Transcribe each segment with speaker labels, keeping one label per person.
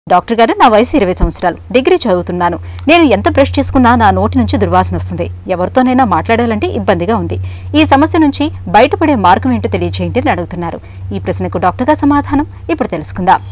Speaker 1: doctor గారు నా వయసు ఇరవై సంవత్సరాలు డిగ్రీ చదువుతున్నాను నేను ఎంత బ్రష్ చేసుకున్నా నా నోటి నుంచి దుర్వాసన వస్తుంది ఎవరితోనైనా మాట్లాడాలంటే ఇబ్బందిగా ఉంది ఈ సమస్య నుంచి బయటపడే మార్గం ఏంటో తెలియజేయండి అని అడుగుతున్నారు ఈ ప్రశ్నకు డాక్టర్ గారు సమాధానం ఇప్పుడు తెలుసుకుందాం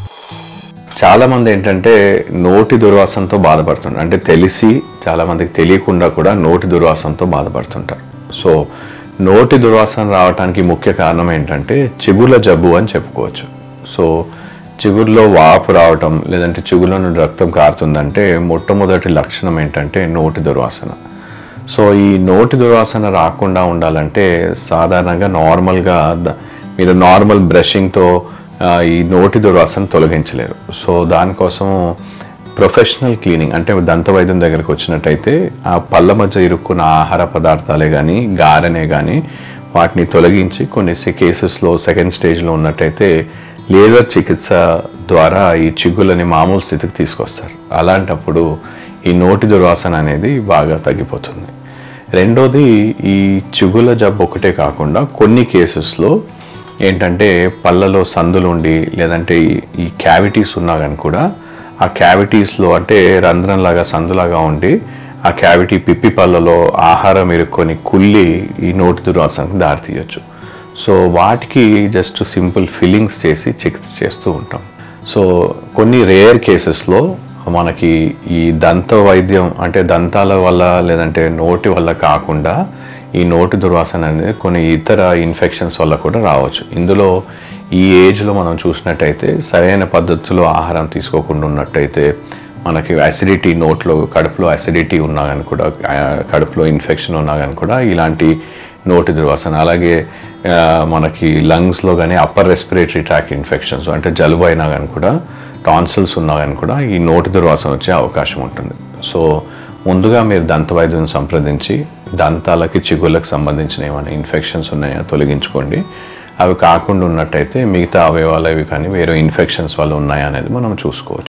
Speaker 2: చాలా మంది ఏంటంటే నోటి దుర్వాసనతో బాధపడుతుంటారు అంటే తెలిసి చాలా మందికి తెలియకుండా కూడా నోటి దుర్వాసనతో బాధపడుతుంటారు సో నోటి దుర్వాసన రావడానికి ముఖ్య కారణం ఏంటంటే చిగుళ్ళ జబ్బు అని చెప్పుకోవచ్చు సో చిగురులో వాపు రావటం లేదంటే చిగురులో నుండి రక్తం కారుతుందంటే మొట్టమొదటి లక్షణం ఏంటంటే నోటి దుర్వాసన సో ఈ నోటి దుర్వాసన రాకుండా ఉండాలంటే సాధారణంగా నార్మల్గా ద- మీరు నార్మల్ బ్రషింగ్తో ఆ, ఈ నోటి దుర్వాసన తొలగించలేరు సో దానికోసం ప్రొఫెషనల్ క్లీనింగ్ అంటే దంత వైద్యం దగ్గరికి వచ్చినట్టయితే ఆ పళ్ళ మధ్య ఇరుక్కున్న ఆహార పదార్థాలే కానీ గారెనే కానీ వాటిని తొలగించి కొన్ని కేసెస్లో సెకండ్ స్టేజ్లో ఉన్నట్టయితే లేజర్ చికిత్స ద్వారా ఈ చిగులని మామూలు స్థితికి తీసుకొస్తారు అలాంటప్పుడు ఈ నోటి దుర్వాసన అనేది బాగా తగ్గిపోతుంది రెండోది ఈ చిగుల జబ్బు ఒకటే కాకుండా కొన్ని కేసెస్లో ఏంటంటే పళ్ళలో సందులు ఉండి లేదంటే ఈ- ఈ క్యావిటీస్ ఉన్నా కానీ కూడా ఆ క్యావిటీస్లో అంటే రంధ్రంలాగా సందులాగా ఉండి ఆ క్యావిటీ పిప్పి పళ్ళలో ఆహారం ఇరుక్కొని కుళ్ళి ఈ నోటి దుర్వాసనకు దారితీయొచ్చు సో వాటికి జస్ట్ సింపుల్ ఫిల్లింగ్స్ చేసి చికిత్స చేస్తూ ఉంటాం సో కొన్ని రేర్ కేసెస్లో మనకి ఈ దంత వైద్యం అంటే దంతాల వల్ల లేదంటే నోటి వల్ల కాకుండా ఈ నోటి దుర్వాసన అనేది కొన్ని ఇతర ఇన్ఫెక్షన్స్ వల్ల కూడా రావచ్చు ఇందులో ఈ ఏజ్లో మనం చూసినట్టయితే సరైన పద్ధతిలో ఆహారం తీసుకోకుండా ఉన్నట్టయితే మనకి అసిడిటీ నోట్లో కడుపులో అసిడిటీ ఉన్నా కానీ కూడా ఆ, కడుపులో ఇన్ఫెక్షన్ ఉన్నా కానీ కూడా ఇలాంటి నోటి దుర్వాసన అలాగే ఆ, మనకి లంగ్స్లో కానీ అప్పర్ రెస్పిరేటరీ ట్రాక్ ఇన్ఫెక్షన్స్ అంటే జలుబు అయినా కానీ కూడా టాన్సిల్స్ ఉన్నా కానీ కూడా ఈ నోటి దుర్వాసన వచ్చే అవకాశం ఉంటుంది సో ముందుగా మీరు దంత వైద్యుని సంప్రదించి దంతాలకి చిగుళ్ళకి సంబంధించిన ఏమైనా ఇన్ఫెక్షన్స్ ఉన్నాయో తొలగించుకోండి అవి కాకుండా ఉన్నట్టయితే మిగతా అవయవాలు అవి కానీ వేరే ఇన్ఫెక్షన్స్ వల్ల ఉన్నాయా అనేది మనం చూసుకోవచ్చు